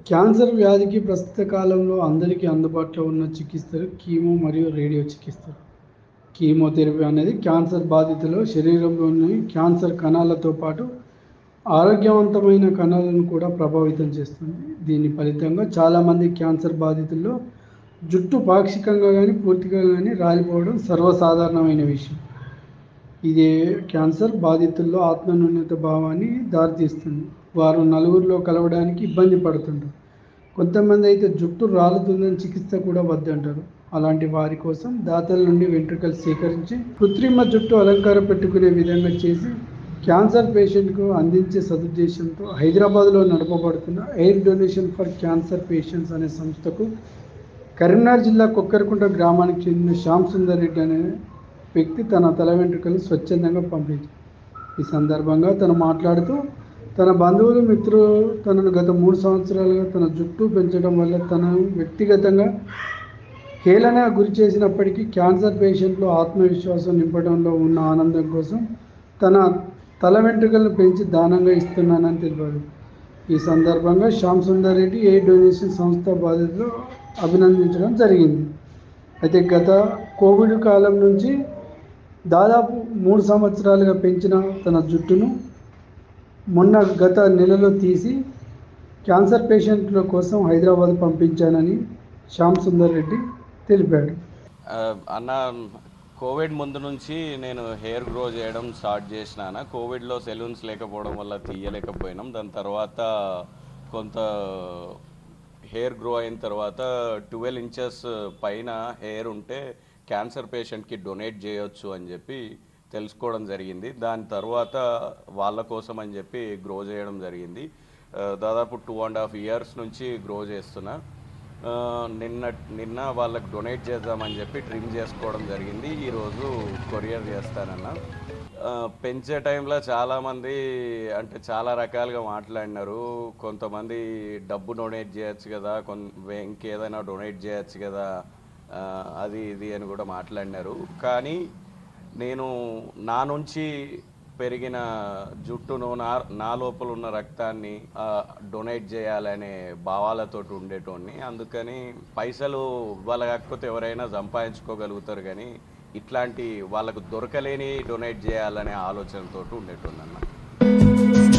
cancer వ్యాధికి ప్రస్తుత కాలంలో అందరికీ అందుబాటులో ఉన్న చికిత్సలు కీమో మరియు రేడియో చికిత్సలు కీమోథెరపీ అనేది క్యాన్సర్ బాధితులు శరీరంలోని క్యాన్సర్ కణాలతో పాటు ఆరోగ్యవంతమైన కణాలను కూడా ప్రభావితం చేస్తుంది దీని ఫలితంగా చాలామంది క్యాన్సర్ బాధితుల్లో జుట్టు పాక్షికంగా కానీ పూర్తిగా కానీ రాలిపోవడం సర్వసాధారణమైన విషయం ఇదే క్యాన్సర్ బాధితుల్లో ఆత్మన్యూన్యత భావాన్ని దారితీస్తుంది వారు నలుగురిలో కలవడానికి ఇబ్బంది పడుతుంటారు కొంతమంది అయితే జుట్టు రాలుతుందని చికిత్స కూడా వద్దంటారు అలాంటి వారి కోసం దాతల నుండి వెంట్రుకలు సేకరించి కృత్రిమ జుట్టు అలంకారం పెట్టుకునే విధంగా చేసి క్యాన్సర్ పేషెంట్కు అందించే సదుద్దేశంతో హైదరాబాద్లో నడపబడుతున్న hair donation for cancer patients అనే సంస్థకు కరీంనగర్ జిల్లా కొక్కరకుంట గ్రామానికి చెందిన శ్యామ్ సుందర్ రెడ్డి అనే వ్యక్తి తన తల వెంట్రుకలు స్వచ్ఛందంగా పంపించారు ఈ సందర్భంగా తను మాట్లాడుతూ తన బంధువులు మిత్రులు తనను గత మూడు సంవత్సరాలుగా తన జుట్టు పెంచడం వల్ల తను వ్యక్తిగతంగా హేళన గురి చేసినప్పటికీ క్యాన్సర్ పేషెంట్లు ఆత్మవిశ్వాసం నింపడంలో ఉన్న ఆనందం కోసం తన తల వెంట్రుకలను పెంచి దానంగా ఇస్తున్నానని తెలిపారు ఈ సందర్భంగా శ్యామ్ సుందర్ రెడ్డి ఏ డొనేషన్ సంస్థ బాధితులు అభినందించడం జరిగింది అయితే గత కోవిడ్ కాలం నుంచి దాదాపు మూడు సంవత్సరాలుగా పెంచిన తన జుట్టును మొన్న గత నెలలో తీసి క్యాన్సర్ పేషెంట్ల కోసం హైదరాబాద్ పంపించానని శ్యామ్ సుందర్ రెడ్డి తెలిపాడు ఆ, అన్న కోవిడ్ ముందు నుంచి నేను హెయిర్ గ్రో చేయడం స్టార్ట్ చేసినాను కోవిడ్లో సెలూన్స్ లేకపోవడం వల్ల తీయలేకపోయినాం దాని తర్వాత కొంత హెయిర్ గ్రో అయిన తర్వాత ట్వెల్వ్ ఇంచెస్ పైన హెయిర్ ఉంటే క్యాన్సర్ పేషెంట్కి డొనేట్ చేయొచ్చు అని చెప్పి తెలుసుకోవడం జరిగింది దాని తర్వాత వాళ్ళ కోసం అని చెప్పి గ్రో చేయడం జరిగింది ఆ, దాదాపు టూ అండ్ హాఫ్ ఇయర్స్ నుంచి గ్రో చేస్తున్నా ఆ, నిన్న నిన్న వాళ్ళకి డొనేట్ చేద్దామని చెప్పి ట్రిమ్ చేసుకోవడం జరిగింది ఈరోజు కొరియర్ చేస్తానన్న ఆ, పెంచే టైంలో చాలామంది అంటే చాలా రకాలుగా మాట్లాడినారు కొంతమంది డబ్బు డొనేట్ చేయొచ్చు కదా కొన్ ఇంకేదైనా డొనేట్ చేయొచ్చు కదా ఆ, అది ఇది అని కూడా మాట్లాడినారు కానీ నేను నా నుంచి పెరిగిన జుట్టును నా నా లోపల ఉన్న రక్తాన్ని ఆ, డొనేట్ చేయాలనే భావాలతో ఉండేటోడిని అందుకని పైసలు వాళ్ళ కాకపోతే ఎవరైనా సంపాదించుకోగలుగుతారు కానీ ఇట్లాంటి వాళ్ళకు దొరకలేని డొనేట్ చేయాలనే ఆలోచనతో ఉండేటోడిని అన్న